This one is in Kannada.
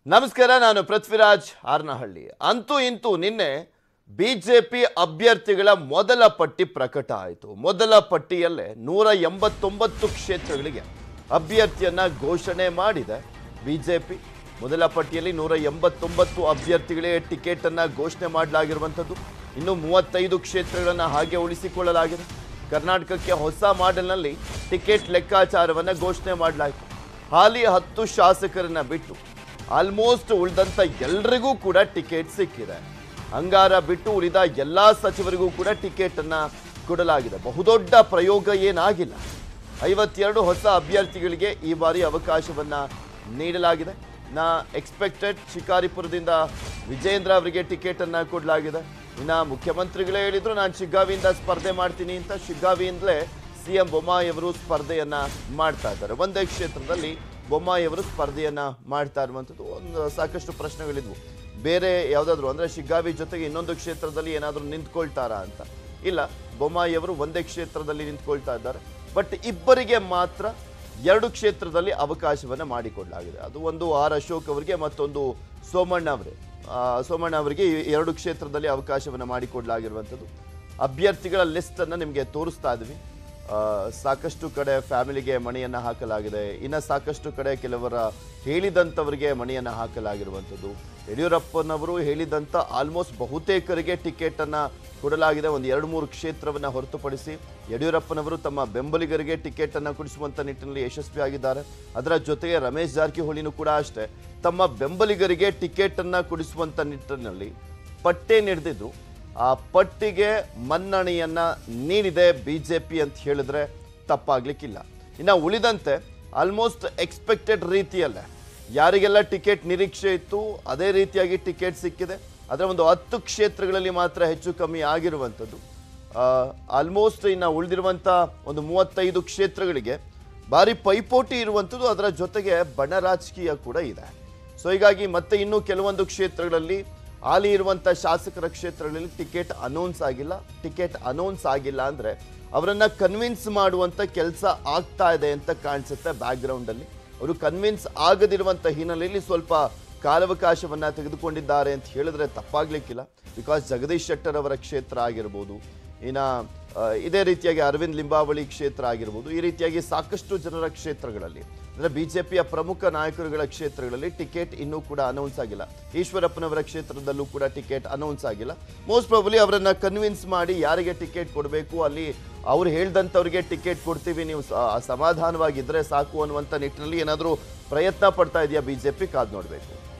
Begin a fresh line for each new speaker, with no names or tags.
ನಮಸ್ಕಾರ ನಾನು ಪೃಥ್ವಿರಾಜ್ ಹಾರ್ನಹಳ್ಳಿ ಅಂತೂ ಇಂತೂ ನಿನ್ನೆ ಬಿಜೆಪಿ ಅಭ್ಯರ್ಥಿಗಳ ಮೊದಲ ಪಟ್ಟಿ ಪ್ರಕಟ ಆಯಿತು ಮೊದಲ ಪಟ್ಟಿಯಲ್ಲೇ ನೂರ ಎಂಬತ್ತೊಂಬತ್ತು ಕ್ಷೇತ್ರಗಳಿಗೆ ಅಭ್ಯರ್ಥಿಯನ್ನ ಘೋಷಣೆ ಮಾಡಿದೆ ಬಿಜೆಪಿ ಮೊದಲ ಪಟ್ಟಿಯಲ್ಲಿ ನೂರ ಎಂಬತ್ತೊಂಬತ್ತು ಅಭ್ಯರ್ಥಿಗಳಿಗೆ ಟಿಕೆಟ್ ಅನ್ನ ಘೋಷಣೆ ಮಾಡಲಾಗಿರುವಂಥದ್ದು ಇನ್ನು ಮೂವತ್ತೈದು ಕ್ಷೇತ್ರಗಳನ್ನು ಹಾಗೆ ಉಳಿಸಿಕೊಳ್ಳಲಾಗಿದೆ ಕರ್ನಾಟಕಕ್ಕೆ ಹೊಸ ಮಾಡೆಲ್ನಲ್ಲಿ ಟಿಕೆಟ್ ಲೆಕ್ಕಾಚಾರವನ್ನು ಘೋಷಣೆ ಮಾಡಲಾಯಿತು ಹಾಲಿ ಹತ್ತು ಶಾಸಕರನ್ನ ಬಿಟ್ಟು ಆಲ್ಮೋಸ್ಟ್ ಉಳಿದಂತ ಎಲ್ರಿಗೂ ಕೂಡ ಟಿಕೆಟ್ ಸಿಕ್ಕಿದೆ ಅಂಗಾರ ಬಿಟ್ಟು ಉಳಿದ ಎಲ್ಲಾ ಸಚಿವರಿಗೂ ಕೂಡ ಟಿಕೆಟ್ ಅನ್ನ ಕೊಡಲಾಗಿದೆ ಬಹುದೊಡ್ಡ ಪ್ರಯೋಗ ಏನಾಗಿಲ್ಲ ಐವತ್ತೆರಡು ಹೊಸ ಅಭ್ಯರ್ಥಿಗಳಿಗೆ ಈ ಬಾರಿ ಅವಕಾಶವನ್ನ ನೀಡಲಾಗಿದೆ ನಾ ಎಕ್ಸ್ಪೆಕ್ಟೆಡ್ ಶಿಕಾರಿಪುರದಿಂದ ವಿಜೇಂದ್ರ ಅವರಿಗೆ ಟಿಕೆಟ್ ಅನ್ನ ಕೊಡಲಾಗಿದೆ ಇನ್ನ ಮುಖ್ಯಮಂತ್ರಿಗಳೇ ಹೇಳಿದ್ರು ನಾನು ಶಿಗ್ಗಾವಿಯಿಂದ ಸ್ಪರ್ಧೆ ಮಾಡ್ತೀನಿ ಅಂತ ಶಿಗ್ಗಾವಿಯಿಂದಲೇ ಸಿ ಎಂ ಬೊಮ್ಮಾಯಿ ಅವರು ಸ್ಪರ್ಧೆಯನ್ನ ಮಾಡ್ತಾ ಇದ್ದಾರೆ ಒಂದೇ ಕ್ಷೇತ್ರದಲ್ಲಿ ಬೊಮ್ಮಾಯಿ ಅವರು ಸ್ಪರ್ಧೆಯನ್ನ ಮಾಡ್ತಾ ಇರುವಂಥದ್ದು ಒಂದು ಸಾಕಷ್ಟು ಪ್ರಶ್ನೆಗಳಿದ್ವು ಬೇರೆ ಯಾವುದಾದ್ರು ಅಂದ್ರೆ ಶಿಗ್ಗಾವಿ ಜೊತೆಗೆ ಇನ್ನೊಂದು ಕ್ಷೇತ್ರದಲ್ಲಿ ಏನಾದರೂ ನಿಂತ್ಕೊಳ್ತಾರಾ ಅಂತ ಇಲ್ಲ ಬೊಮ್ಮಾಯಿ ಅವರು ಒಂದೇ ಕ್ಷೇತ್ರದಲ್ಲಿ ನಿಂತ್ಕೊಳ್ತಾ ಇದ್ದಾರೆ ಬಟ್ ಇಬ್ಬರಿಗೆ ಮಾತ್ರ ಎರಡು ಕ್ಷೇತ್ರದಲ್ಲಿ ಅವಕಾಶವನ್ನ ಮಾಡಿಕೊಡಲಾಗಿದೆ ಅದು ಒಂದು ಆರ್ ಅಶೋಕ್ ಅವರಿಗೆ ಮತ್ತೊಂದು ಸೋಮಣ್ಣ ಅವರೇ ಆ, ಸೋಮಣ್ಣ ಅವರಿಗೆ ಈ ಎರಡು ಕ್ಷೇತ್ರದಲ್ಲಿ ಅವಕಾಶವನ್ನ ಮಾಡಿಕೊಡಲಾಗಿರುವಂಥದ್ದು ಅಭ್ಯರ್ಥಿಗಳ ಲಿಸ್ಟ್ ಅನ್ನ ನಿಮಗೆ ತೋರಿಸ್ತಾ ಇದ್ವಿ ಆ, ಸಾಕಷ್ಟು ಕಡೆ ಫ್ಯಾಮಿಲಿಗೆ ಮಣಿಯನ್ನು ಹಾಕಲಾಗಿದೆ ಇನ್ನು ಸಾಕಷ್ಟು ಕಡೆ ಕೆಲವರ ಹೇಳಿದಂಥವರಿಗೆ ಮಣಿಯನ್ನು ಹಾಕಲಾಗಿರುವಂಥದ್ದು ಯಡಿಯೂರಪ್ಪನವರು ಹೇಳಿದಂಥ ಆಲ್ಮೋಸ್ಟ್ ಬಹುತೇಕರಿಗೆ ಟಿಕೆಟ್ ಅನ್ನ ಕೊಡಲಾಗಿದೆ ಒಂದು ಎರಡು ಮೂರು ಕ್ಷೇತ್ರವನ್ನು ಹೊರತುಪಡಿಸಿ ಯಡಿಯೂರಪ್ಪನವರು ತಮ್ಮ ಬೆಂಬಲಿಗರಿಗೆ ಟಿಕೆಟ್ ಅನ್ನು ಕೊಡಿಸುವಂಥ ನಿಟ್ಟಿನಲ್ಲಿ ಯಶಸ್ವಿಯಾಗಿದ್ದಾರೆ ಅದರ ಜೊತೆಗೆ ರಮೇಶ್ ಜಾರಕಿಹೊಳಿನೂ ಕೂಡ ಅಷ್ಟೇ ತಮ್ಮ ಬೆಂಬಲಿಗರಿಗೆ ಟಿಕೆಟ್ ಅನ್ನ ಕೊಡಿಸುವಂಥ ನಿಟ್ಟಿನಲ್ಲಿ ಪಟ್ಟೆ ನಡೆದಿದ್ರು ಆ ಪಟ್ಟಿಗೆ ಮನ್ನಣೆಯನ್ನ ನೀಡಿದೆ ಬಿಜೆಪಿ ಅಂತ ಹೇಳಿದ್ರೆ ತಪ್ಪಾಗ್ಲಿಕ್ಕಿಲ್ಲ ಇನ್ನು ಉಳಿದಂತೆ ಆಲ್ಮೋಸ್ಟ್ ಎಕ್ಸ್ಪೆಕ್ಟೆಡ್ ರೀತಿಯಲ್ಲೇ ಯಾರಿಗೆಲ್ಲ ಟಿಕೆಟ್ ನಿರೀಕ್ಷೆ ಇತ್ತು ಅದೇ ರೀತಿಯಾಗಿ ಟಿಕೆಟ್ ಸಿಕ್ಕಿದೆ ಅದರ ಒಂದು ಹತ್ತು ಕ್ಷೇತ್ರಗಳಲ್ಲಿ ಮಾತ್ರ ಹೆಚ್ಚು ಕಮ್ಮಿ ಆಗಿರುವಂಥದ್ದು ಆಲ್ಮೋಸ್ಟ್ ಇನ್ನು ಉಳಿದಿರುವಂಥ ಒಂದು ಮೂವತ್ತೈದು ಕ್ಷೇತ್ರಗಳಿಗೆ ಭಾರಿ ಪೈಪೋಟಿ ಇರುವಂಥದ್ದು ಅದರ ಜೊತೆಗೆ ಬಣ ರಾಜಕೀಯ ಕೂಡ ಇದೆ ಸೊ ಹೀಗಾಗಿ ಮತ್ತೆ ಇನ್ನೂ ಕೆಲವೊಂದು ಕ್ಷೇತ್ರಗಳಲ್ಲಿ ಹಾಲಿ ಇರುವಂಥ ಶಾಸಕರ ಕ್ಷೇತ್ರಗಳಲ್ಲಿ ಟಿಕೆಟ್ ಅನೌನ್ಸ್ ಆಗಿಲ್ಲ ಟಿಕೆಟ್ ಅನೌನ್ಸ್ ಆಗಿಲ್ಲ ಅಂದರೆ ಅವರನ್ನ ಕನ್ವಿನ್ಸ್ ಮಾಡುವಂಥ ಕೆಲಸ ಆಗ್ತಾ ಇದೆ ಅಂತ ಕಾಣಿಸುತ್ತೆ ಬ್ಯಾಕ್ಗ್ರೌಂಡಲ್ಲಿ ಅವರು ಕನ್ವಿನ್ಸ್ ಆಗದಿರುವಂಥ ಹಿನ್ನೆಲೆಯಲ್ಲಿ ಸ್ವಲ್ಪ ಕಾಲಾವಕಾಶವನ್ನು ತೆಗೆದುಕೊಂಡಿದ್ದಾರೆ ಅಂತ ಹೇಳಿದ್ರೆ ತಪ್ಪಾಗ್ಲಿಕ್ಕಿಲ್ಲ ಬಿಕಾಸ್ ಜಗದೀಶ್ ಶೆಟ್ಟರ್ ಅವರ ಕ್ಷೇತ್ರ ಆಗಿರ್ಬೋದು ಇನ್ನು ಆ, ಇದೇ ರೀತಿಯಾಗಿ ಅರವಿಂದ್ ಲಿಂಬಾವಳಿ ಕ್ಷೇತ್ರ ಆಗಿರ್ಬೋದು ಈ ರೀತಿಯಾಗಿ ಸಾಕಷ್ಟು ಜನರ ಕ್ಷೇತ್ರಗಳಲ್ಲಿ ಅಂದರೆ ಬಿಜೆಪಿಯ ಪ್ರಮುಖ ನಾಯಕರುಗಳ ಕ್ಷೇತ್ರಗಳಲ್ಲಿ ಟಿಕೆಟ್ ಇನ್ನೂ ಕೂಡ ಅನೌನ್ಸ್ ಆಗಿಲ್ಲ ಈಶ್ವರಪ್ಪನವರ ಕ್ಷೇತ್ರದಲ್ಲೂ ಕೂಡ ಟಿಕೆಟ್ ಅನೌನ್ಸ್ ಆಗಿಲ್ಲ ಮೋಸ್ಟ್ ಪ್ರಾಬಲಿ ಅವರನ್ನ ಕನ್ವಿನ್ಸ್ ಮಾಡಿ ಯಾರಿಗೆ ಟಿಕೆಟ್ ಕೊಡಬೇಕು ಅಲ್ಲಿ ಅವ್ರು ಹೇಳ್ದಂಥವ್ರಿಗೆ ಟಿಕೆಟ್ ಕೊಡ್ತೀವಿ ನೀವು ಸ- ಸಮಾಧಾನವಾಗಿದ್ದರೆ ಸಾಕು ಅನ್ನುವಂಥ ನಿಟ್ಟಿನಲ್ಲಿ ಏನಾದರೂ ಪ್ರಯತ್ನ ಪಡ್ತಾ ಇದೆಯಾ ಬಿಜೆಪಿ ಕಾದ್ ನೋಡಬೇಕು